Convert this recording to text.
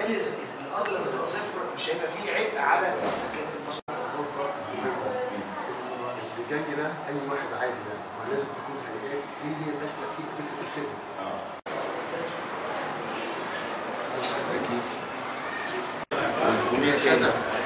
وبالتالي الارض لما تبقى صفر مش هيبقى فيه عبء على لكن نقطة مهمة. اللجان ده أي واحد عادي ده ما لازم تكون هيئات إيه هي داخلة فيها فكرة الخدمة. وليها كذا